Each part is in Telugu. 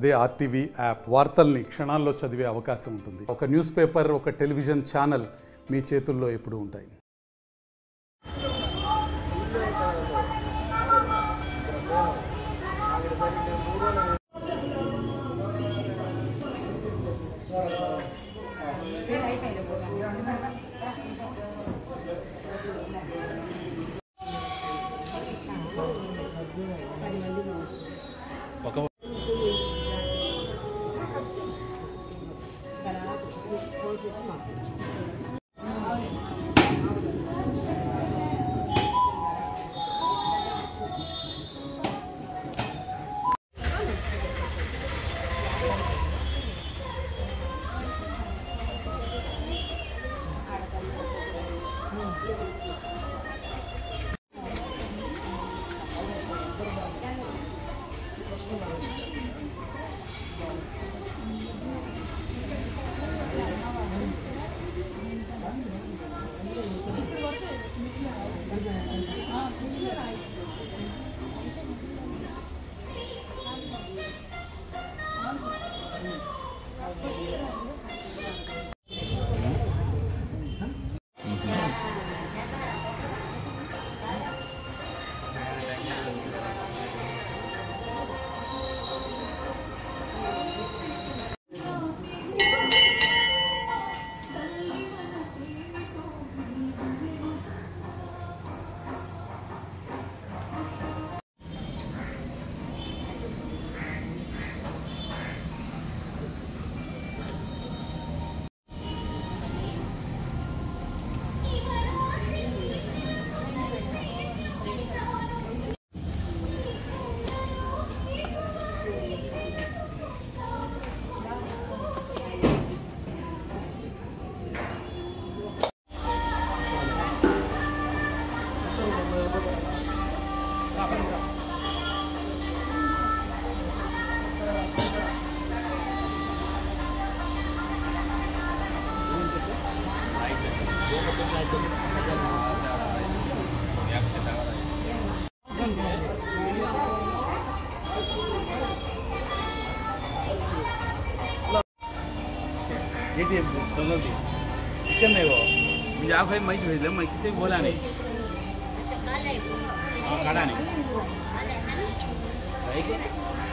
అదే ఆర్టీవీ యాప్ వార్తల్ని క్షణాల్లో చదివే అవకాశం ఉంటుంది ఒక న్యూస్ పేపర్ ఒక టెలివిజన్ ఛానల్ మీ చేతుల్లో ఎప్పుడూ ఉంటాయి ये थे दोनों भी किसके में वो मुझे आप भाई मैं भेज मैं किसी को बोला नहीं हाँ, काढ़ा नहीं है क्या?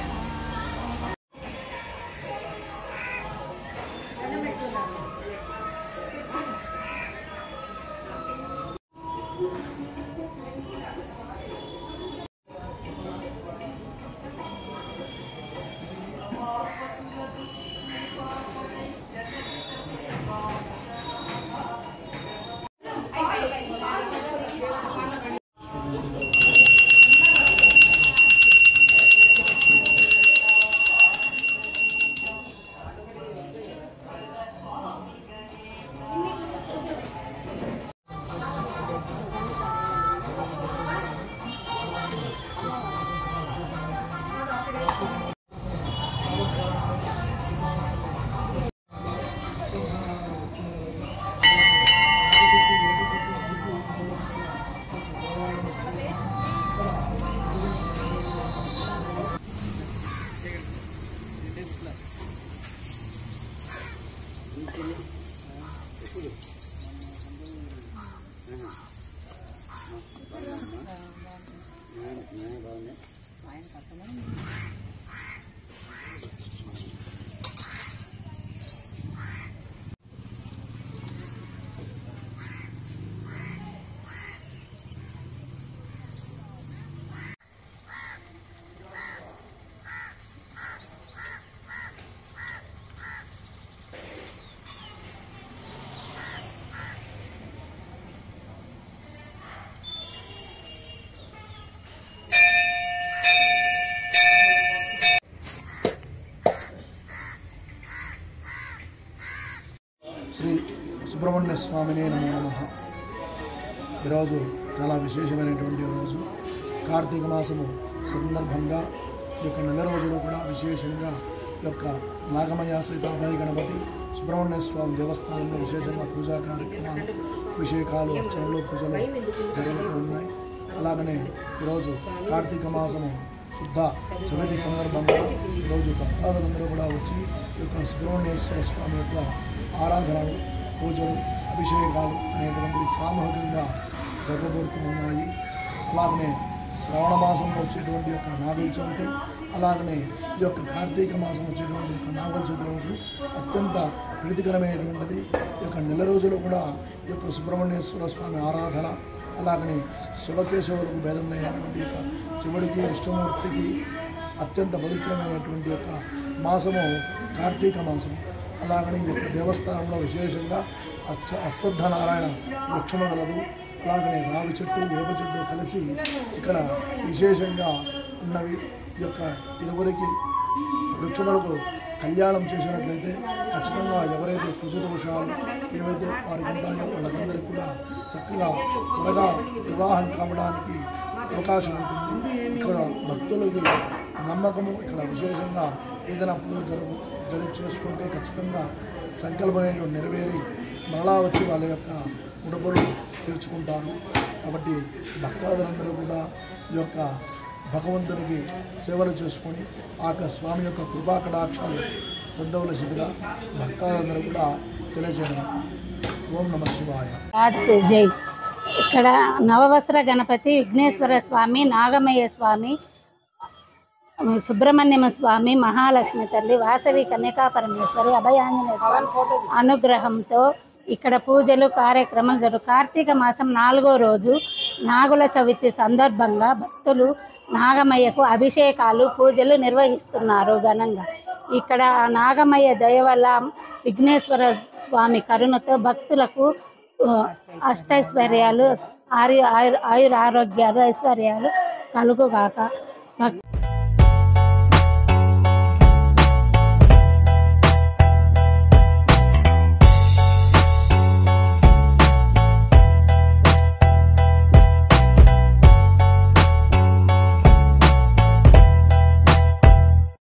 శ్రీ సుబ్రహ్మణ్య స్వామినే నమో నమ ఈరోజు చాలా విశేషమైనటువంటి రోజు కార్తీక మాసము సందర్భంగా ఈ యొక్క నెల రోజులు కూడా విశేషంగా ఈ యొక్క నాగమయ సీతాభాయి గణపతి సుబ్రహ్మణ్య స్వామి దేవస్థానంలో విశేషంగా పూజా కార్యక్రమాలు అభిషేకాలు అర్చనలు పూజలు జరుగుతూ ఉన్నాయి అలాగనే ఈరోజు కార్తీక మాసము శుద్ధ చవితి సందర్భంగా ఈరోజు భక్తాదులందరూ కూడా వచ్చి ఈ యొక్క సుబ్రహ్మణ్యేశ్వర స్వామి యొక్క ఆరాధనలు పూజలు అభిషేకాలు అనేటువంటివి సామూహికంగా జరగబడుతూ ఉన్నాయి అలాగనే శ్రావణ మాసంలో వచ్చేటువంటి యొక్క నాగుల చవితి అలాగనే ఈ యొక్క కార్తీక మాసం వచ్చేటువంటి యొక్క నాగుల చవితి రోజు అత్యంత ప్రీతికరమైనటువంటిది ఈ యొక్క నెల రోజులు కూడా ఈ యొక్క సుబ్రహ్మణ్యేశ్వర స్వామి ఆరాధన అలాగనే శివకేశవులకు భేదమైనటువంటి యొక్క శివుడికి విష్ణుమూర్తికి అత్యంత పవిత్రమైనటువంటి యొక్క మాసము కార్తీక మాసం అలాగని ఈ యొక్క దేవస్థానంలో విశేషంగా అశ్వ అశ్వత్థ నారాయణ వృక్షము గలదు అలాగనే రావి చెట్టు వేప చెట్టు కలిసి ఇక్కడ విశేషంగా ఉన్నవి ఈ యొక్క ఇరువురికి వృక్షములకు కళ్యాణం చేసినట్లయితే ఖచ్చితంగా ఎవరైతే కుజ దోషాలు ఏవైతే వారికి ఉంటాయో వాళ్ళకందరికీ కూడా చక్కగా త్వరగా వివాహం కావడానికి అవకాశం ఉంటుంది ఇక్కడ భక్తులకి నమ్మకము ఇక్కడ విశేషంగా ఏదైనా పూజ జరుగు జరుగు చేసుకుంటే ఖచ్చితంగా సంకల్పం అనేటువంటి నెరవేరి మరలా వచ్చి వాళ్ళ యొక్క ముడుపులు తీర్చుకుంటారు కాబట్టి భక్తాదులందరూ కూడా ఈ యొక్క భగవంతునికి సేవలు చేసుకొని ఆ యొక్క స్వామి యొక్క కృపా కటాక్షాలు పొందవలసిందిగా భక్తాదులందరూ కూడా తెలియజేయడం ఓం నమ శివాయ రాజ్ జై ఇక్కడ నవవస్త్ర గణపతి విఘ్నేశ్వర స్వామి నాగమయ్య స్వామి సుబ్రహ్మణ్యం స్వామి మహాలక్ష్మి తల్లి వాసవి కన్యకా పరమేశ్వరి అభయాంజనేయ స్వామి అనుగ్రహంతో ఇక్కడ పూజలు కార్యక్రమాలు జరుగు కార్తీక మాసం నాలుగో రోజు నాగుల చవితి సందర్భంగా భక్తులు నాగమయ్యకు అభిషేకాలు పూజలు నిర్వహిస్తున్నారు ఘనంగా ఇక్కడ ఆ నాగమయ్య దయ వల్ల విఘ్నేశ్వర స్వామి కరుణతో భక్తులకు ఆ, అష్టైశ్వర్యాలు ఆరు ఆయుర ఆయుర ఆరోగ్యాలు ఐశ్వర్యాలు కలుగుగాక భక్